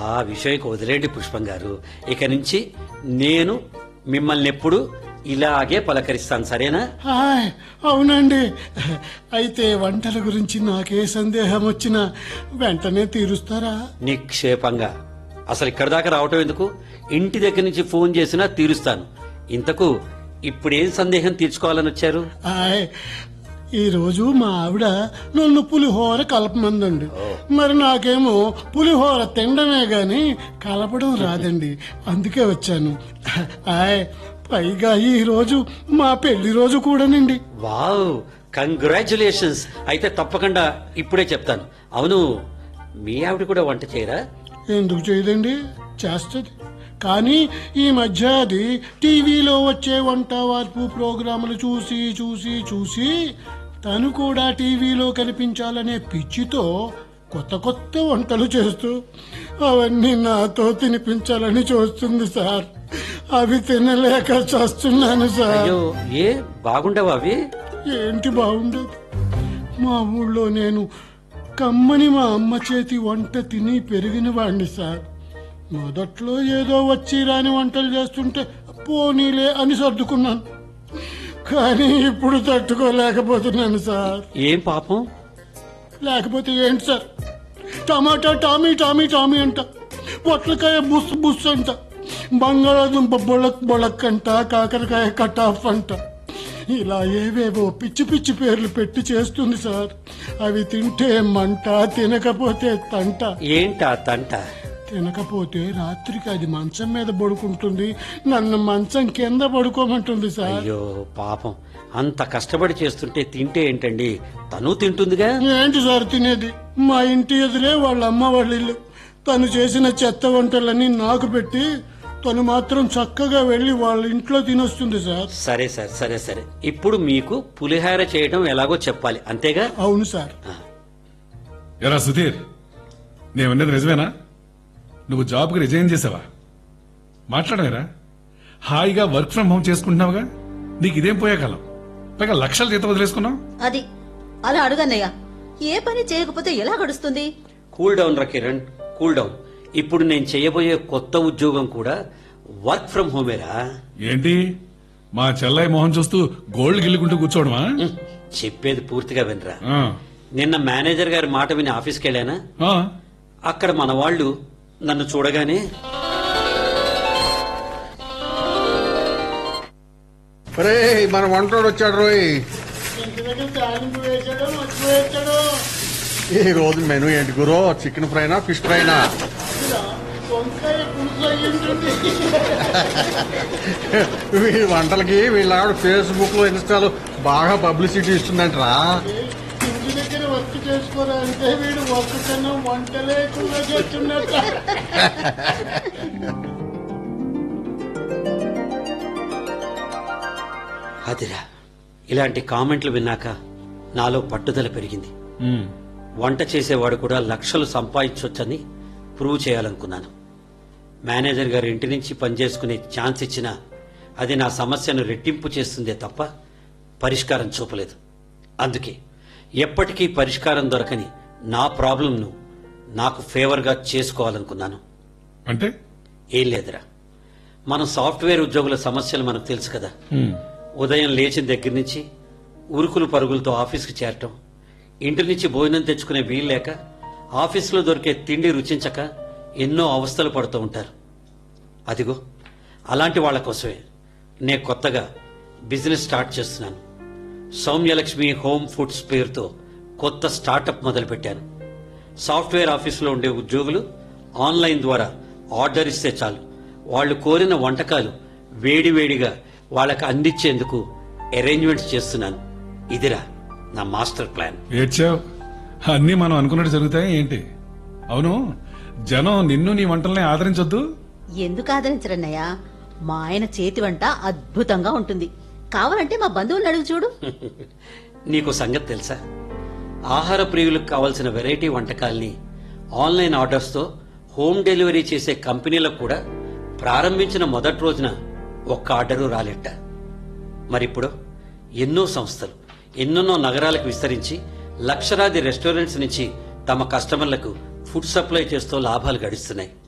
ఆ విషయం వదిలేండి పుష్పం గారు ఇక నుంచి నేను మిమ్మల్ని ఎప్పుడు ఇలాగే పలకరిస్తాను సరేనా హాయ్ అవునండి అయితే వంటల గురించి నాకే సందేహం వచ్చినా వెంటనే తీరుస్తారా నిక్షేపంగా అసలు ఇక్కడ దాకా రావటం ఎందుకు ఇంటి దగ్గర నుంచి ఫోన్ చేసినా తీరుస్తాను ఇంతకు ఇప్పుడేం సందేహం తీర్చుకోవాలని వచ్చారు హాయ్ ఈ రోజు మా ఆవిడ నన్ను పులిహోర కలపమందండి మరి నాకేమో పులిహోర తినడమే గాని కలపడం రాదండి అందుకే వచ్చాను హాయ్ పైగా ఈ రోజు మా పెళ్లి రోజు కూడానండి వావ్ కంగ్రాచులేషన్స్ అయితే తప్పకుండా ఇప్పుడే చెప్తాను అవును మీ ఆవిడ కూడా వంట చేయరా ఎందుకు చేయదండి చేస్తుంది కానీ ఈ మధ్య అది టీవీలో వచ్చే వంట వార్పు ప్రోగ్రాములు చూసి చూసి చూసి తను కూడా టీవీలో కనిపించాలనే పిచ్చితో కొత్త కొత్త వంటలు చేస్తూ అవన్నీ నాతో తినిపించాలని చూస్తుంది సార్ అవి తినలేక చేస్తున్నాను సార్ అయ్యో ఏ బాగుండవా అవి ఏంటి బాగుండదు మా ఊళ్ళో నేను కమ్మని మా అమ్మ చేతి వంట తిని పెరిగిన వాడిని సార్ మొదట్లో ఏదో వచ్చి రాని వంటలు చేస్తుంటే పోనీలే అని సర్దుకున్నాను కానీ ఇప్పుడు తట్టుకోలేకపోతున్నాను సార్ ఏం పాపం లేకపోతే ఏంటి sir tomato Tommy Tommy Tommy అంట పొట్లకాయ బుస్ బుస్ అంట బంగాళాదుంప బొళక్ బొళక్ అంట కాకరకాయ కటాఫ్ అంట ఇలా ఏవేవో పిచ్చి పిచ్చి పేర్లు పెట్టి చేస్తుంది సార్ అవి తింటే మంట తినకపోతే తంట ఏంటా తంట తినకపోతే రాత్రికి అది మంచం మీద పడుకుంటుంది నన్ను మంచం కింద పడుకోమంటుంది సార్ అయ్యో పాపం అంత కష్టపడి చేస్తుంటే తింటే ఏంటండి తను తింటుందిగా ఏంటి సార్ తినేది మా ఇంటి ఎదురే వాళ్ళ అమ్మ వాళ్ళ ఇల్లు తను చేసిన చెత్త వంటలన్నీ నాకు పెట్టి తను మాత్రం చక్కగా వెళ్లి వాళ్ళ ఇంట్లో తినొస్తుంది సార్ సరే సార్ సరే సరే ఇప్పుడు మీకు పులిహార చేయడం ఎలాగో చెప్పాలి అంతేగా అవును సార్ ఎరా సుధీర్ నేను విన్నది నిజమేనా నువ్వు జాబ్కి రిజైన్ చేసావా మాట్లాడమేరా హాయిగా వర్క్ ఫ్రం హోమ్ చేసుకుంటున్నావుగా నీకు ఇదేం పోయే కాలం పైగా లక్షల జీతం వదిలేసుకున్నావు అది అలా అడుగన్నయ్య ఏ పని చేయకపోతే ఎలా గడుస్తుంది కూల్ డౌన్ రా కిరణ్ కూల్ డౌన్ ఇప్పుడు నేను చేయబోయే కొత్త ఉద్యోగం కూడా వర్క్ ఫ్రం హోమేరా ఏంటి మా చెల్లాయి మొహం చూస్తూ గోల్డ్ గిల్లుకుంటూ కూర్చోవడమా ఉహ్, చెప్పేది పూర్తిగా వినరా ఆ, నిన్న మేనేజర్ గారి మాట విని ఆఫీస్కి వెళ్ళానా ఆ, అక్కడ మన వాళ్ళు నన్ను చూడగానే ఒరే మన వంటోడు వచ్చాడు రోయ్ ఇంటి దగ్గర తాలింపు వేసాడో మర్చిపోయి వేసాడో ఈ రోజు మెనూ ఏంటి గురో చికెన్ ఫ్రైనా ఫిష్ ఫ్రైనా ఇలా వంకాయ పులుసు అయ్యి ఉంటుంది ఈ వంటలకి వీళ్ళ ఆవిడ ఫేస్బుక్ లో ఇన్స్టాలో బాగా పబ్లిసిటీ ఇస్తుందంటరా ఇంటి దగ్గర వర్క్ చేసుకోరా అంటే వీడు వర్క్ కన్నా వంటలే ఎక్కువగా చేస్తున్నట్ట అదిరా ఇలాంటి కామెంట్లు విన్నాక నాలో పట్టుదల పెరిగింది ఉమ్, వంట చేసేవాడు కూడా లక్షలు సంపాదించొచ్చని ప్రూవ్ చేయాలనుకున్నాను మేనేజర్ గారి ఇంటి నుంచి పనిచేసుకునే ఛాన్స్ ఇచ్చినా అది నా సమస్యను రెట్టింపు చేస్తుందే తప్ప పరిష్కారం చూపలేదు అందుకే ఎప్పటికీ పరిష్కారం దొరకని నా ప్రాబ్లంను నాకు ఫేవర్గా చేసుకోవాలనుకున్నాను అంటే ఏం లేదురా మనం సాఫ్ట్వేర్ ఉద్యోగుల సమస్యలు మనకు తెలుసు కదా ఉమ్, ఉదయం లేచిన దగ్గర నుంచి ఉరుకులు పరుగులతో ఆఫీస్కి చేరటం ఇంటి నుంచి భోజనం తెచ్చుకునే వీలు లేక ఆఫీసులో దొరికే తిండి రుచించక ఎన్నో అవస్థలు పడుతూ ఉంటారు అదిగో అలాంటి వాళ్ళ కోసమే నేను కొత్తగా బిజినెస్ స్టార్ట్ చేస్తున్నాను సౌమ్యలక్ష్మి హోమ్ ఫుడ్స్ పేరుతో కొత్త స్టార్టప్ మొదలుపెట్టాను సాఫ్ట్వేర్ ఆఫీసులో ఉండే ఉద్యోగులు ఆన్లైన్ ద్వారా ఆర్డర్ ఇస్తే చాలు వాళ్ళు కోరిన వంటకాలు వేడివేడిగా వాళ్ళకి అందించేందుకు అరేంజ్మెంట్స్ చేస్తున్నాను ఇదిరా నా మాస్టర్ ప్లాన్ ఏడ్చావు అన్నీ మనం అనుకున్నట్టు జరుగుతాయి ఏంటి అవును జనం నిన్ను నీ వంటల్ని ఆదరించొద్దు ఎందుకు ఆదరించరన్నయ్య మా ఆయన చేతి వంట అద్భుతంగా ఉంటుంది కావాలంటే మా బంధువులను అడుగు చూడు నీకు సంగతి తెలుసా ఆహార ప్రియులకు కావలసిన వెరైటీ వంటకాల్ని ఆన్లైన్ ఆర్డర్స్తో హోమ్ డెలివరీ చేసే కంపెనీలకు కూడా ప్రారంభించిన మొదటి రోజున ఒక్క ఆర్డరు రాలేట మరిప్పుడు ఎన్నో సంస్థలు ఎన్నెన్నో నగరాలకు విస్తరించి లక్షలాది రెస్టారెంట్స్ నుంచి తమ కస్టమర్లకు ఫుడ్ సప్లై చేస్తూ లాభాలు గడిస్తున్నాయి